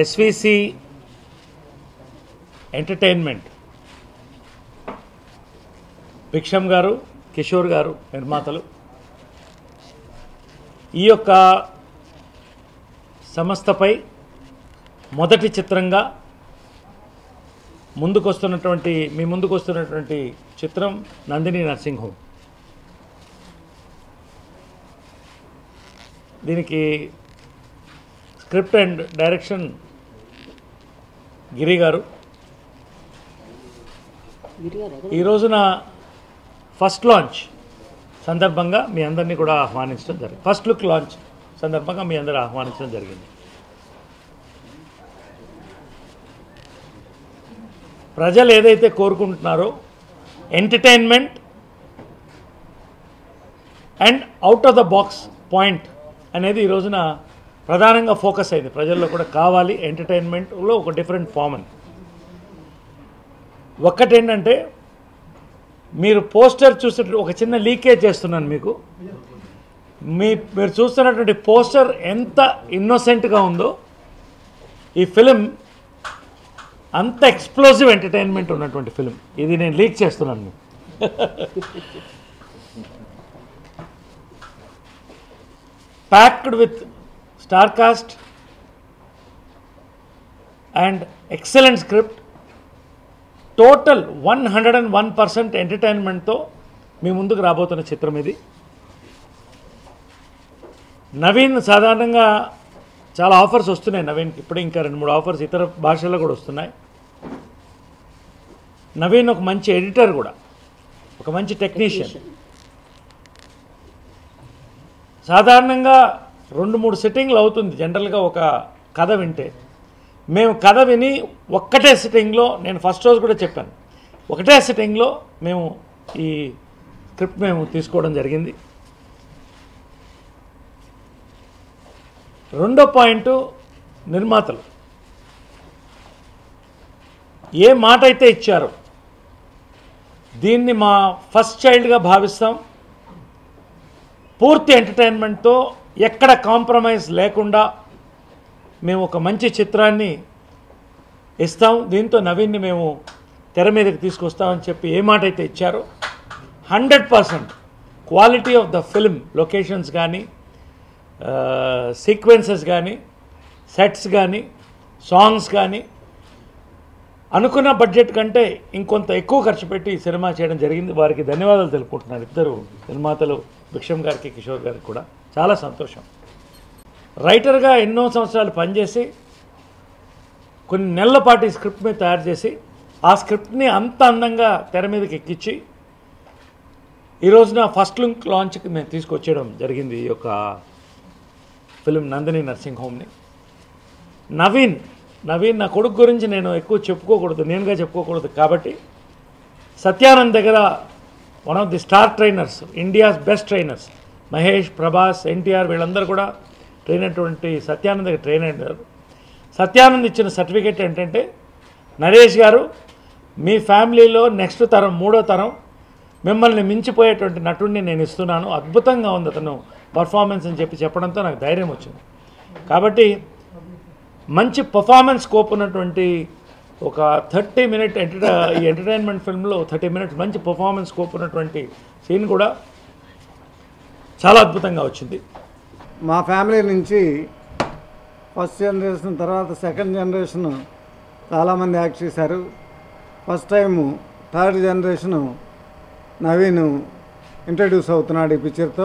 SVC entertainment భిక్షమ్ గారు కిషోర్ గారు నిర్మాతలు ఈ యొక్క సంస్థపై మొదటి చిత్రంగా ముందుకొస్తున్నటువంటి మీ ముందుకు వస్తున్నటువంటి చిత్రం నందిని నర్సింగ్ హోమ్ దీనికి script and direction Giri garu ఈ రోజున ఫస్ట్ లాంచ్ సందర్భంగా మీ అందరినీ కూడా ఆహ్వానించడం జరిగింది ఫస్ట్ లుక్ లాంచ్ సందర్భంగా మీ అందరూ ఆహ్వానించడం జరిగింది ప్రజలు ఏదైతే కోరుకుంటున్నారో entertainment and out of the box point అనేది ఈ రోజున ప్రధానంగా ఫోకస్ అయింది ప్రజల్లో కూడా కావాలి ఎంటర్టైన్మెంట్లో ఒక డిఫరెంట్ ఫామ్ అని ఒక్కటేంటంటే మీరు పోస్టర్ చూసే ఒక చిన్న లీకేజ్ చేస్తున్నాను మీకు మీ మీరు చూస్తున్నటువంటి పోస్టర్ ఎంత ఇన్నోసెంట్గా ఉందో ఈ ఫిలిం అంత ఎక్స్ప్లోజివ్ ఎంటర్టైన్మెంట్ ఉన్నటువంటి ఫిలిం ఇది నేను లీక్ చేస్తున్నాను మీకు packed with star cast and excellent script total one hundred and one percent ఎంటర్టైన్మెంట్తో మీ ముందుకు రాబోతున్న చిత్రం ఇది నవీన్ సాధారణంగా చాలా ఆఫర్స్ వస్తున్నాయి నవీన్కి ఇప్పుడే ఇంకా రెండు మూడు ఆఫర్స్ ఇతర భాషల్లో కూడా వస్తున్నాయి నవీన్ ఒక మంచి ఎడిటర్ కూడా ఒక మంచి టెక్నీషియన్ సాధారణంగా రెండు మూడు సిట్టింగ్లు అవుతుంది జనరల్గా ఒక కథ వింటే మేము కథ విని ఒక్కటే సిట్టింగ్లో నేను ఫస్ట్ రోజు కూడా చెప్పాను ఒకటే సిట్టింగ్లో మేము ఈ స్క్రిప్ట్ మేము తీసుకోవడం జరిగింది రెండో పాయింట్ నిర్మాతలు ఏ మాట అయితే ఇచ్చారో దీన్ని మా ఫస్ట్ చైల్డ్గా భావిస్తాం పూర్తి ఎంటర్టైన్మెంట్తో ఎక్కడ కాంప్రమైజ్ లేకుండా మేము ఒక మంచి చిత్రాన్ని ఇస్తాం దీంతో నవీన్ని మేము తెర మీదకి తీసుకొస్తామని చెప్పి ఏ మాట అయితే ఇచ్చారో hundred percent quality of the film locations కానీ సీక్వెన్సెస్ కానీ సెట్స్ కానీ సాంగ్స్ కానీ అనుకున్న బడ్జెట్ కంటే ఇంకొంత ఎక్కువ ఖర్చు పెట్టి ఈ సినిమా చేయడం జరిగింది వారికి ధన్యవాదాలు తెలుపుకుంటున్నాను ఇద్దరు నిర్మాతలు భిక్షమ్ గారికి కిషోర్ గారికి కూడా చాలా సంతోషం రైటర్గా ఎన్నో సంవత్సరాలు పనిచేసి కొన్ని నెలల పాటు ఈ స్క్రిప్ట్ మీద తయారు చేసి ఆ స్క్రిప్ట్ని అంత అందంగా తెర మీదకి ఎక్కించి ఈ రోజున ఫస్ట్ లుక్ లాంచ్కి మేము తీసుకొచ్చేయడం జరిగింది ఈ యొక్క ఫిలిం నందిని నర్సింగ్ హోమ్ని నవీన్ నవీన్ నా కొడుకు గురించి నేను ఎక్కువ చెప్పుకోకూడదు నేనుగా చెప్పుకోకూడదు కాబట్టి సత్యానంద్ దగ్గర one of the star trainers India's best trainers Mahesh Prabhas NTR వీళ్ళందరూ కూడా ట్రైన్ అయినటువంటి సత్యానంద్ దగ్గర ట్రైన్ అయినారు సత్యానంద్ ఇచ్చిన సర్టిఫికేట్ ఏంటంటే నరేష్ గారు మీ ఫ్యామిలీలో నెక్స్ట్ తరం మూడో తరం మిమ్మల్ని మించిపోయేటువంటి నటుడిని నేను ఇస్తున్నాను అద్భుతంగా ఉంది అతను పర్ఫార్మెన్స్ అని చెప్పి చెప్పడంతో నాకు ధైర్యం వచ్చింది కాబట్టి మంచి పర్ఫార్మెన్స్ స్కోప్ ఉన్నటువంటి ఒక థర్టీ మినిట్ ఎంటర్ ఈ ఎంటర్టైన్మెంట్ ఫిల్మ్లో థర్టీ మినిట్స్ మంచి పర్ఫార్మెన్స్ స్కోప్ ఉన్నటువంటి సీన్ కూడా చాలా అద్భుతంగా వచ్చింది మా ఫ్యామిలీ నుంచి ఫస్ట్ జనరేషన్ తర్వాత సెకండ్ జనరేషన్ చాలామంది యాక్ట్ చేశారు first time third generation Naveen introduce అవుతున్నాడు ఈ పిక్చర్తో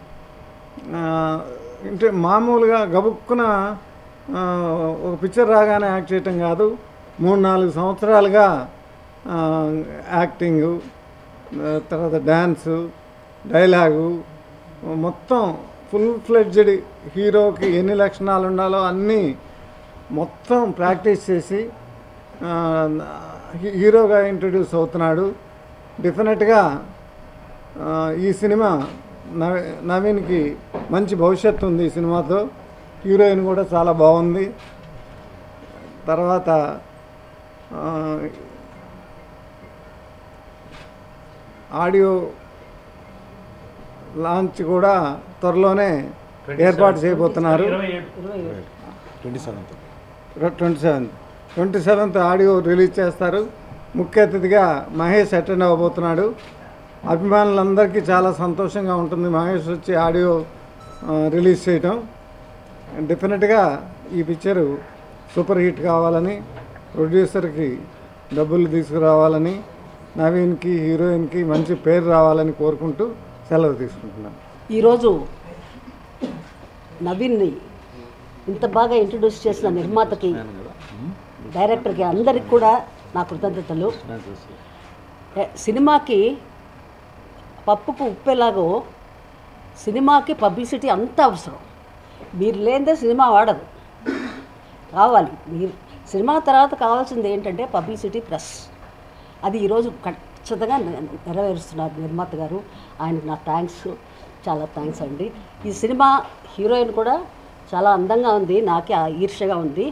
ఇంటే మామూలుగా గబుక్కున ఆ, ఒక పిక్చర్ రాగానే యాక్ట్ చేయటం కాదు మూడు నాలుగు సంవత్సరాలుగా ఆ, యాక్టింగు ఆ, తర్వాత డ్యాన్సు డైలాగు మొత్తం ఫుల్ ఫ్లెడ్జ్డ్ హీరోకి ఎన్ని లక్షణాలు ఉండాలో అన్నీ మొత్తం ప్రాక్టీస్ చేసి ఆ, హీ- హీరోగా ఇంట్రడ్యూస్ అవుతున్నాడు డెఫినెట్గా ఆ, ఈ సినిమా నవీ నవీన్కి మంచి భవిష్యత్తు ఉంది ఈ సినిమాతో హీరోయిన్ కూడా చాలా బాగుంది తర్వాత ఆ, ఆడియో లాంచ్ కూడా త్వరలోనే ఏర్పాటు చేయబోతున్నారు ఇరవై ఏడు twenty seventh twenty seventh twenty seventh audio release చేస్తారు ముఖ్య అతిథిగా మహేష్ అటెండ్ అవ్వబోతున్నాడు అభిమానులందరికీ చాలా సంతోషంగా ఉంటుంది మహేష్ వచ్చి ఆడియో ఆ, రిలీజ్ చేయటం డెఫినెట్గా ఈ పిక్చరు సూపర్ హిట్ కావాలని ప్రొడ్యూసర్కి డబ్బులు తీసుకురావాలని నవీన్కి హీరోయిన్కి మంచి పేరు రావాలని కోరుకుంటూ సెలవు తీసుకుంటున్నాను ఈరోజు నవీన్ని ఇంత బాగా ఇంట్రడ్యూస్ చేసిన నిర్మాతకి డైరెక్టర్కి అందరికి కూడా నా కృతజ్ఞతలు ఏ, సినిమాకి పప్పుకు ఉప్పేలాగో సినిమాకి పబ్లిసిటీ అంత అవసరం మీరు లేనిదే సినిమా వాడదు కావాలి మీరు సినిమా తర్వాత కావాల్సింది ఏంటంటే పబ్లిసిటీ ప్లస్ అది ఈరోజు ఖచ్చితంగా నె- నెరవేరుస్తున్నారు నిర్మాత గారు ఆయనకు నా థ్యాంక్స్ చాలా థ్యాంక్స్ అండి ఈ సినిమా హీరోయిన్ కూడా చాలా అందంగా ఉంది నాకే ఆ ఈర్ష్యగా ఉంది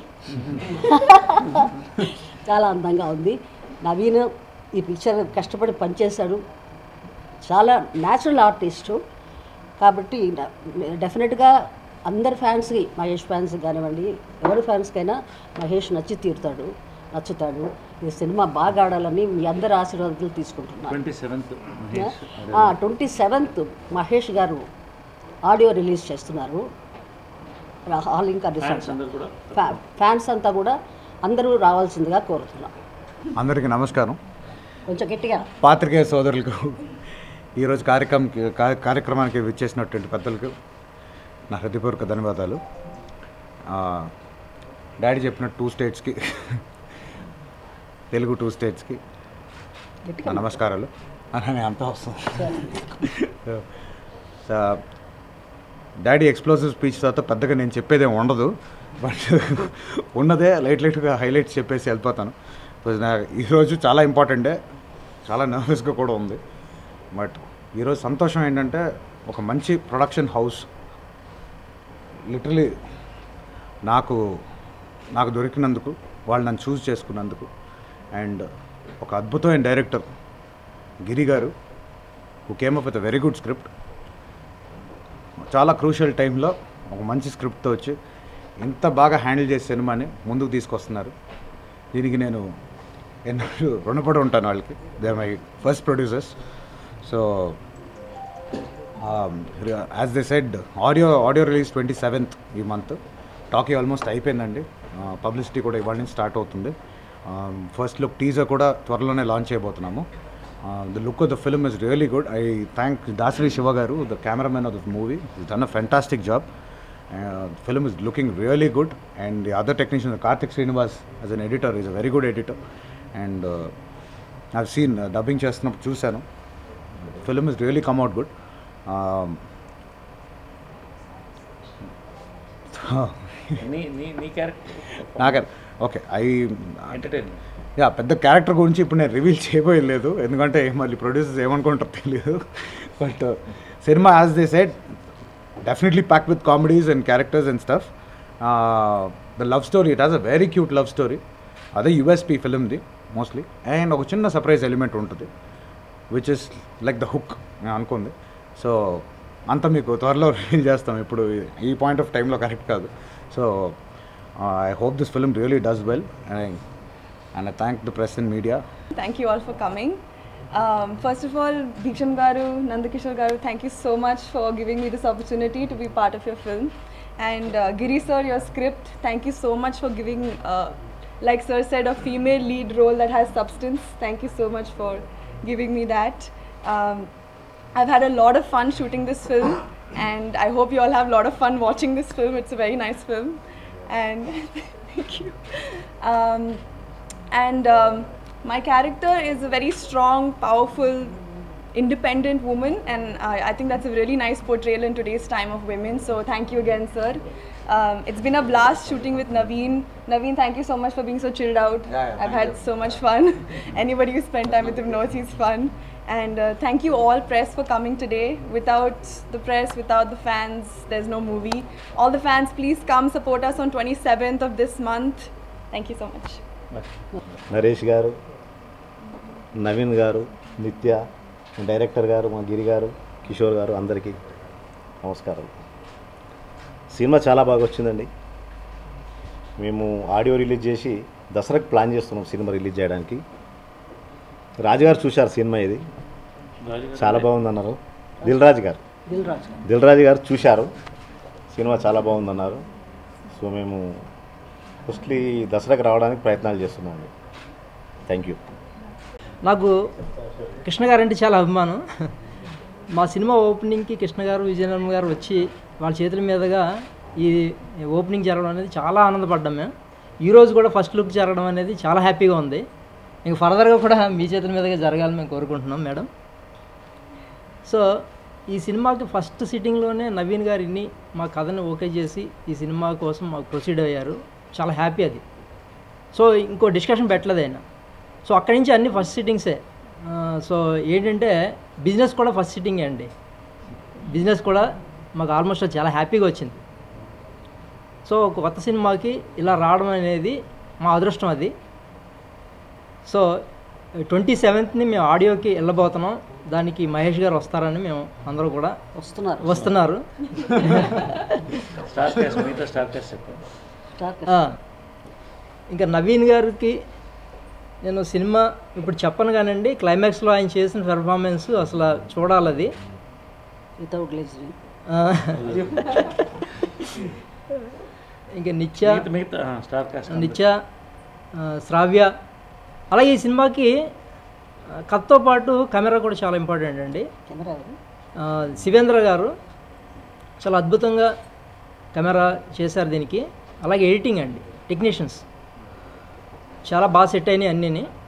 చాలా అందంగా ఉంది నవీన్ ఈ పిక్చర్ కష్టపడి పనిచేశాడు చాలా న్యాచురల్ ఆర్టిస్టు కాబట్టి డెఫినెట్గా అందరి ఫ్యాన్స్కి మహేష్ ఫ్యాన్స్ కానివ్వండి ఎవరి ఫ్యాన్స్కైనా మహేష్ నచ్చి తీరుతాడు నచ్చుతాడు ఈ సినిమా బాగా ఆడాలని మీ అందరి ఆశీర్వాదాలు తీసుకుంటున్నాను twenty seventh twenty seventh Mahesh garu audio release చేస్తున్నారు హాల్ ఇంకా రిసార్ట్స్ కూడా ఫ్యాన్స్ అంతా కూడా అందరూ రావాల్సిందిగా కోరుతున్నాం అందరికీ నమస్కారం కొంచెం గట్టిగా పాత్రికేయ సోదరులకు ఈరోజు కార్యక్రమంకి కా- కార్యక్రమానికి విచ్చేసినటువంటి పెద్దలకు నా హృదయపూర్వక ధన్యవాదాలు ఆ, డాడీ చెప్పిన టూ స్టేట్స్కి తెలుగు టూ స్టేట్స్కి నా నమస్కారాలు అని అంతా వస్తుంది సో, డాడీ ఎక్స్ప్లోజివ్ స్పీచ్ తర్వాత పెద్దగా నేను చెప్పేదేం ఉండదు బట్ ఉన్నదే లైట్ లైట్గా హైలైట్స్ చెప్పేసి వెళ్ళిపోతాను సో నా ఈరోజు చాలా ఇంపార్టెంట్ డే చాలా నర్వస్గా కూడా ఉంది బట్ ఈరోజు సంతోషం ఏంటంటే ఒక మంచి ప్రొడక్షన్ హౌస్ లిటరలీ నాకు నాకు దొరికినందుకు వాళ్ళు నన్ను చూస్ చేసుకున్నందుకు అండ్ ఒక అద్భుతమైన director Giri garu who came up with very good script చాలా క్రూషియల్ టైంలో ఒక మంచి స్క్రిప్ట్తో వచ్చి ఇంత బాగా హ్యాండిల్ చేసే సినిమాని ముందుకు తీసుకొస్తున్నారు దీనికి నేను ఎన్నో రుణపడి ఉంటాను వాళ్ళకి they my first producers so as they said audio audio release twenty seventh ఈ మంత్ టాకీ ఆల్మోస్ట్ అయిపోయిందండి పబ్లిసిటీ కూడా ఇవాళ నుంచి స్టార్ట్ అవుతుంది ఫస్ట్ లుక్ టీజర్ కూడా త్వరలోనే లాంచ్ చేయబోతున్నాము the look of the film is really good I thank Dasari Shiva garu the cameraman of the movie done a fantastic job film is looking really good and the other technician Karthik Srinivas as an editor is a very good editor and I've seen dubbing చేస్తున్నప్పుడు చూశాను film is really come out good నీ నీ నీ character నాకే okay I entertain ya పెద్ద character గురించి ఇప్పుడు నేను రివీల్ చేయబోయేది లేదు ఎందుకంటే మళ్ళీ ప్రొడ్యూసర్స్ ఏమనుకుంటారో తెలియదు but cinema as they said definitely pack with comedies and characters and stuff the love story it has a very cute love story అదే యుఎస్పి ఫిలింది మోస్ట్లీ అండ్ ఒక చిన్న సర్ప్రైజ్ ఎలిమెంట్ ఉంటుంది which is like the hook నేను అనుకుంది so అంతా మీకు త్వరలో రివీల్ చేస్తాం ఇప్పుడు ఈ పాయింట్ ఆఫ్ టైంలో కరెక్ట్ కాదు so I hope this film really does well and and I thank the press and media Thank you all for coming. Um, first of all, Bhiksham Garu, Nandakishore Garu, thank you so much for giving me this opportunity to be part of your film. And uh, Giri sir, your script, thank you so much for giving, uh, like sir said, a female lead role that has substance. Thank you so much for giving me that. Um, I've had a lot of fun shooting this film, and I hope you all have a lot of fun watching this film. It's a very nice film, and thank you. Um, and um, my character is a very strong, powerful, independent woman, and I, I think that's a really nice portrayal in today's time of women. So thank you again, sir. Um, it's been a blast shooting with Naveen. Naveen, thank you so much for being so chilled out. Yeah, yeah, I've thank had you. so much fun. Anybody who spent time with him knows he's fun. And uh, thank you all press for coming today. Without the press, without the fans, there's no movie. All the fans, please come support us on 27th of this month. Thank you so much. Naresh garu Naveen గారు నిత్య director గారు మా గిరి గారు కిషోర్ గారు అందరికీ నమస్కారం cinema చాలా బాగా వచ్చిందండి మేము ఆడియో రిలీజ్ చేసి దసరాకి ప్లాన్ చేస్తున్నాం సినిమా రిలీజ్ చేయడానికి రాజుగారు చూశారు సినిమా ఇది చాలా బాగుందన్నారు దిల్ రాజు గారు దిల్ రాజు దిల్ రాజు గారు చూశారు సినిమా చాలా బాగుందన్నారు సో మేము ఫస్ట్లీ దసరాకి రావడానికి ప్రయత్నాలు చేస్తున్నామండి థ్యాంక్ యూ నాకు కృష్ణ గారు అంటే చాలా అభిమానం మా సినిమా ఓపెనింగ్కి కృష్ణ గారు విజయనగరం గారు వచ్చి వాళ్ళ చేతుల మీదుగా ఈ ఓపెనింగ్ జరగడం అనేది చాలా ఆనందపడ్డాం మేము ఈరోజు కూడా ఫస్ట్ లుక్ జరగడం అనేది చాలా హ్యాపీగా ఉంది ఇంక ఫర్దర్గా కూడా మీ చేతుల మీదుగా జరగాలని మేము కోరుకుంటున్నాం మేడం సో ఈ సినిమాకి ఫస్ట్ సిట్టింగ్లోనే నవీన్ గారు ఇన్ని మా కథను ఓకే చేసి ఈ సినిమా కోసం మాకు ప్రొసీడ్ అయ్యారు చాలా హ్యాపీ అది సో ఇంకో డిస్కషన్ పెట్టలేదు ఆయన సో అక్కడి నుంచి అన్ని ఫస్ట్ సిట్టింగ్సే ఆ, సో ఏంటంటే బిజినెస్ కూడా ఫస్ట్ సిట్టింగే అండి బిజినెస్ కూడా మాకు ఆల్మోస్ట్ చాలా హ్యాపీగా వచ్చింది సో ఒక కొత్త సినిమాకి ఇలా రావడం అనేది మా అదృష్టం అది సో ట్వంటీ సెవెంత్ని మేము ఆడియోకి వెళ్ళబోతున్నాం దానికి మహేష్ గారు వస్తారని మేము అందరూ కూడా వస్తున్నారు వస్తున్నారు స్టార్ క్యాస్ట్ మిగతా స్టార్ క్యాస్ట్ చెప్పండి స్టార్ ఆ, ఇంకా నవీన్ గారికి నేను సినిమా ఇప్పుడు చెప్పను కానండి క్లైమాక్స్లో ఆయన చేసిన పెర్ఫార్మెన్స్ అసలు చూడాలి అది వితౌట్ గ్లేజరీ ఆ, ఇంకా నిత్య మిగతా మిగతా ఆ, స్టార్ క్యాస్ట్ నిత్య ఆ, శ్రావ్య అలాగే ఈ సినిమాకి ఆ, కథతో పాటు కెమెరా కూడా చాలా ఇంపార్టెంట్ అండి కెమెరా ఎవరు ఆ, శివేంద్ర గారు చాలా అద్భుతంగా కెమెరా చేశారు దీనికి అలాగే ఎడిటింగ్ అండి టెక్నీషియన్స్ చాలా బాగా సెట్ అయినాయి అన్నీని